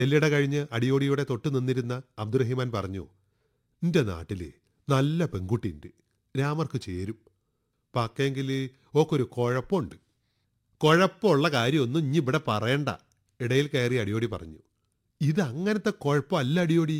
എല്ലിട കഴിഞ്ഞ് അടിയോടിയോടെ തൊട്ടു നിന്നിരുന്ന അബ്ദുറഹിമാൻ പറഞ്ഞു നിന്റെ നാട്ടില് നല്ല പെൺകുട്ടിയുണ്ട് രാമർക്ക് ചേരും പക്കെങ്കിൽ ഓക്കൊരു കുഴപ്പമുണ്ട് കുഴപ്പമുള്ള കാര്യമൊന്നും ഇനി ഇവിടെ പറയണ്ട ഇടയിൽ കയറി അടിയോടി പറഞ്ഞു ഇത് അങ്ങനത്തെ കുഴപ്പമല്ല അടിയോടി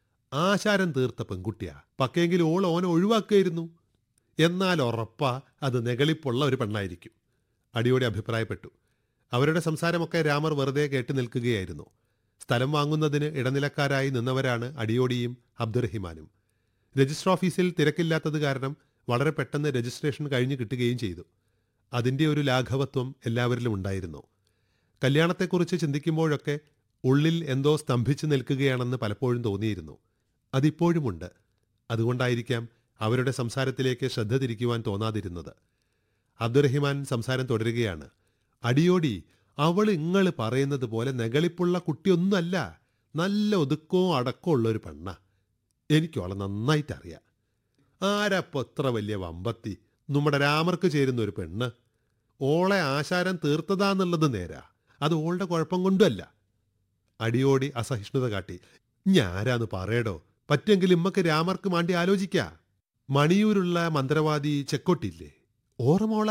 ആശാരം തീർത്ത പെൺകുട്ടിയാ പക്കെങ്കിൽ ഓൾ ഓനെ ഒഴിവാക്കുകയായിരുന്നു എന്നാൽ ഉറപ്പാ അത് നെകളിപ്പുള്ള ഒരു പെണ്ണായിരിക്കും അടിയോടി അഭിപ്രായപ്പെട്ടു അവരുടെ സംസാരമൊക്കെ രാമർ വെറുതെ കേട്ടു നിൽക്കുകയായിരുന്നു സ്ഥലം വാങ്ങുന്നതിന് ഇടനിലക്കാരായി നിന്നവരാണ് അടിയോടിയും അബ്ദുറഹിമാനും രജിസ്റ്റർ ഓഫീസിൽ തിരക്കില്ലാത്തത് കാരണം വളരെ പെട്ടെന്ന് രജിസ്ട്രേഷൻ കഴിഞ്ഞു കിട്ടുകയും ചെയ്തു അതിൻ്റെ ഒരു ലാഘവത്വം എല്ലാവരിലും ഉണ്ടായിരുന്നു കല്യാണത്തെക്കുറിച്ച് ചിന്തിക്കുമ്പോഴൊക്കെ ഉള്ളിൽ എന്തോ സ്തംഭിച്ചു നിൽക്കുകയാണെന്ന് പലപ്പോഴും തോന്നിയിരുന്നു അതിപ്പോഴുമുണ്ട് അതുകൊണ്ടായിരിക്കാം അവരുടെ സംസാരത്തിലേക്ക് ശ്രദ്ധ തിരിക്കുവാൻ തോന്നാതിരുന്നത് അബ്ദുറഹിമാൻ സംസാരം തുടരുകയാണ് അടിയോടി അവൾ ഇങ്ങൾ പറയുന്നത് പോലെ നെകളിപ്പുള്ള കുട്ടിയൊന്നുമല്ല നല്ല ഒതുക്കവും അടക്കവും ഉള്ള ഒരു പെണ്ണ എനിക്ക് അവളെ നന്നായിട്ടറിയാം ആരപ്പോ എത്ര വലിയ വമ്പത്തി നമ്മുടെ രാമർക്ക് ചേരുന്ന ഒരു പെണ്ണ് ഓളെ ആശാരം തീർത്തതാന്നുള്ളത് നേരാ അത് ഓളുടെ കുഴപ്പം കൊണ്ടുമല്ല അടിയോടി അസഹിഷ്ണുത കാട്ടി ഞാരാന്ന് പറയടോ പറ്റെങ്കിൽ ഇമ്മക്ക് രാമർക്ക് മാണ്ടി ആലോചിക്കാ മണിയൂരുള്ള മന്ത്രവാദി ചെക്കോട്ടില്ലേ ഓർമ്മോള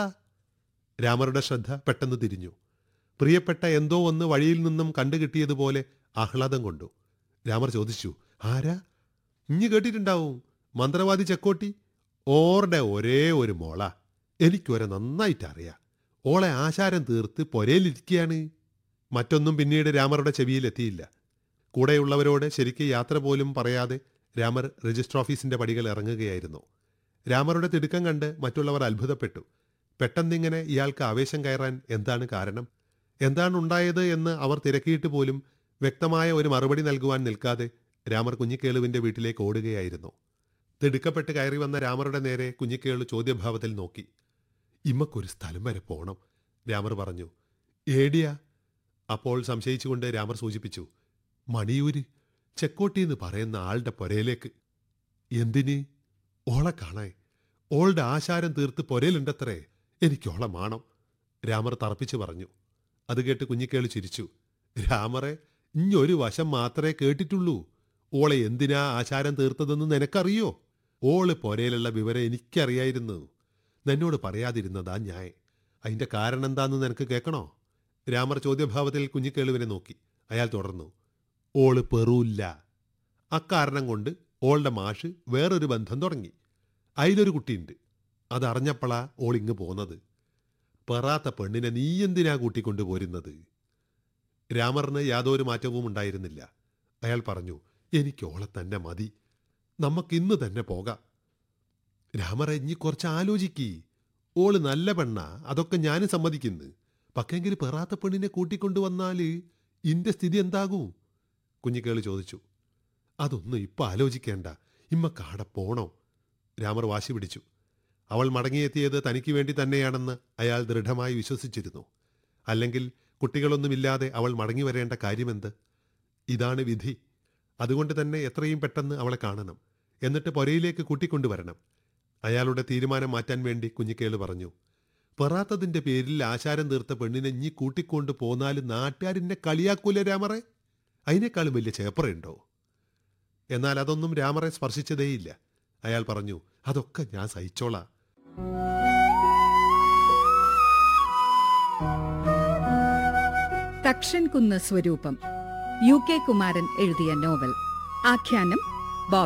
രാമറുടെ ശ്രദ്ധ പെട്ടെന്ന് തിരിഞ്ഞു പ്രിയപ്പെട്ട എന്തോ ഒന്ന് വഴിയിൽ നിന്നും കണ്ടുകിട്ടിയതുപോലെ ആഹ്ലാദം കൊണ്ടു രാമർ ചോദിച്ചു ആരാ ഇഞ്ഞ് കേട്ടിട്ടുണ്ടാവും മന്ത്രവാദി ചെക്കോട്ടി ഓറുടെ ഒരേ ഒരു മോള എനിക്കൊരെ നന്നായിട്ട് അറിയാം ഓളെ ആശാരം തീർത്ത് പൊരയിലിരിക്കുകയാണ് മറ്റൊന്നും പിന്നീട് രാമറുടെ ചെവിയിലെത്തിയില്ല കൂടെയുള്ളവരോട് ശരിക്ക് യാത്ര പോലും പറയാതെ രാമർ രജിസ്റ്റർ ഓഫീസിന്റെ പടികൾ ഇറങ്ങുകയായിരുന്നു രാമറുടെ തിടുക്കം കണ്ട് മറ്റുള്ളവർ അത്ഭുതപ്പെട്ടു പെട്ടെന്നിങ്ങനെ ഇയാൾക്ക് ആവേശം കയറാൻ എന്താണ് കാരണം എന്താണ് ഉണ്ടായത് എന്ന് അവർ തിരക്കിയിട്ട് പോലും വ്യക്തമായ ഒരു മറുപടി നൽകുവാൻ നിൽക്കാതെ രാമർ കുഞ്ഞിക്കേളുവിന്റെ വീട്ടിലേക്ക് ഓടുകയായിരുന്നു തിടുക്കപ്പെട്ട് കയറി വന്ന രാമറുടെ നേരെ കുഞ്ഞിക്കേളു ചോദ്യഭാവത്തിൽ നോക്കി ഇമ്മക്കൊരു സ്ഥലം വരെ പോണം രാമർ പറഞ്ഞു ഏടിയാ അപ്പോൾ സംശയിച്ചുകൊണ്ട് രാമർ സൂചിപ്പിച്ചു മണിയൂര് ചെക്കോട്ടി എന്ന് പറയുന്ന ആളുടെ പൊരയിലേക്ക് എന്തിന് ഓളെ കാണാൻ ഓളുടെ ആശാരം തീർത്ത് പൊരയിലുണ്ടത്രേ എനിക്ക് ഓളെ മാണം രാമർ തറപ്പിച്ചു പറഞ്ഞു അത് കേട്ട് കുഞ്ഞിക്കേള് ചിരിച്ചു രാമറെ ഇഞ്ഞൊരു വശം മാത്രമേ കേട്ടിട്ടുള്ളൂ ഓളെ എന്തിനാ ആശാരം തീർത്തതെന്ന് നിനക്കറിയോ ഓള് പൊരയിലുള്ള വിവരം എനിക്കറിയായിരുന്നു നിന്നോട് പറയാതിരുന്നതാ ഞാൻ അതിന്റെ കാരണം എന്താന്ന് നിനക്ക് കേൾക്കണോ രാമർ ചോദ്യഭാവത്തിൽ കുഞ്ഞിക്കേളുവിനെ നോക്കി അയാൾ തുടർന്നു ഓള് പെറൂല്ല അക്കാരണം കൊണ്ട് ഓളുടെ മാഷ് വേറൊരു ബന്ധം തുടങ്ങി അതിലൊരു കുട്ടിയുണ്ട് അതറിഞ്ഞപ്പോളാ ഓൾ ഇങ്ങ് പോന്നത് പെറാത്ത പെണ്ണിനെ നീ എന്തിനാ കൂട്ടിക്കൊണ്ടു പോരുന്നത് രാമറിന് യാതൊരു മാറ്റവും ഉണ്ടായിരുന്നില്ല അയാൾ പറഞ്ഞു എനിക്ക് ഓളെ തന്നെ മതി നമുക്കിന്ന് തന്നെ പോകാം രാമറെ ഇനി കുറച്ച് ആലോചിക്കി ഓള് നല്ല പെണ്ണാ അതൊക്കെ ഞാനും സമ്മതിക്കുന്നു പക്കെങ്കിൽ പെറാത്ത പെണ്ണിനെ കൂട്ടിക്കൊണ്ടുവന്നാല് ഇന്റെ സ്ഥിതി എന്താകൂ കുഞ്ഞിക്കേള് ചോദിച്ചു അതൊന്നും ഇപ്പൊ ആലോചിക്കേണ്ട ഇമ്മ കാട പോണോ രാമർ വാശി പിടിച്ചു അവൾ മടങ്ങിയെത്തിയത് തനിക്ക് വേണ്ടി തന്നെയാണെന്ന് അയാൾ ദൃഢമായി വിശ്വസിച്ചിരുന്നു അല്ലെങ്കിൽ കുട്ടികളൊന്നുമില്ലാതെ അവൾ മടങ്ങി വരേണ്ട കാര്യമെന്ത് ഇതാണ് വിധി അതുകൊണ്ട് തന്നെ എത്രയും പെട്ടെന്ന് അവളെ കാണണം എന്നിട്ട് പൊരയിലേക്ക് കൂട്ടിക്കൊണ്ടുവരണം അയാളുടെ തീരുമാനം മാറ്റാൻ വേണ്ടി കുഞ്ഞിക്കേള് പറഞ്ഞു പെറാത്തതിന്റെ പേരിൽ ആശാരം തീർത്ത പെണ്ണിനെ ഇഞ്ഞി കൂട്ടിക്കൊണ്ട് പോന്നാല് നാട്ടുകാരിന്നെ കളിയാക്കൂല രാമറെ അതിനേക്കാളും വലിയ ചേപ്പറയുണ്ടോ എന്നാൽ അതൊന്നും രാമറെ സ്പർശിച്ചതേയില്ല അയാൾ പറഞ്ഞു അതൊക്കെ ഞാൻ സഹിച്ചോളാം തക്ഷൻ കുന്ന് സ്വരൂപം യു കെ കുമാരൻ എഴുതിയ നോവൽ ആഖ്യാനം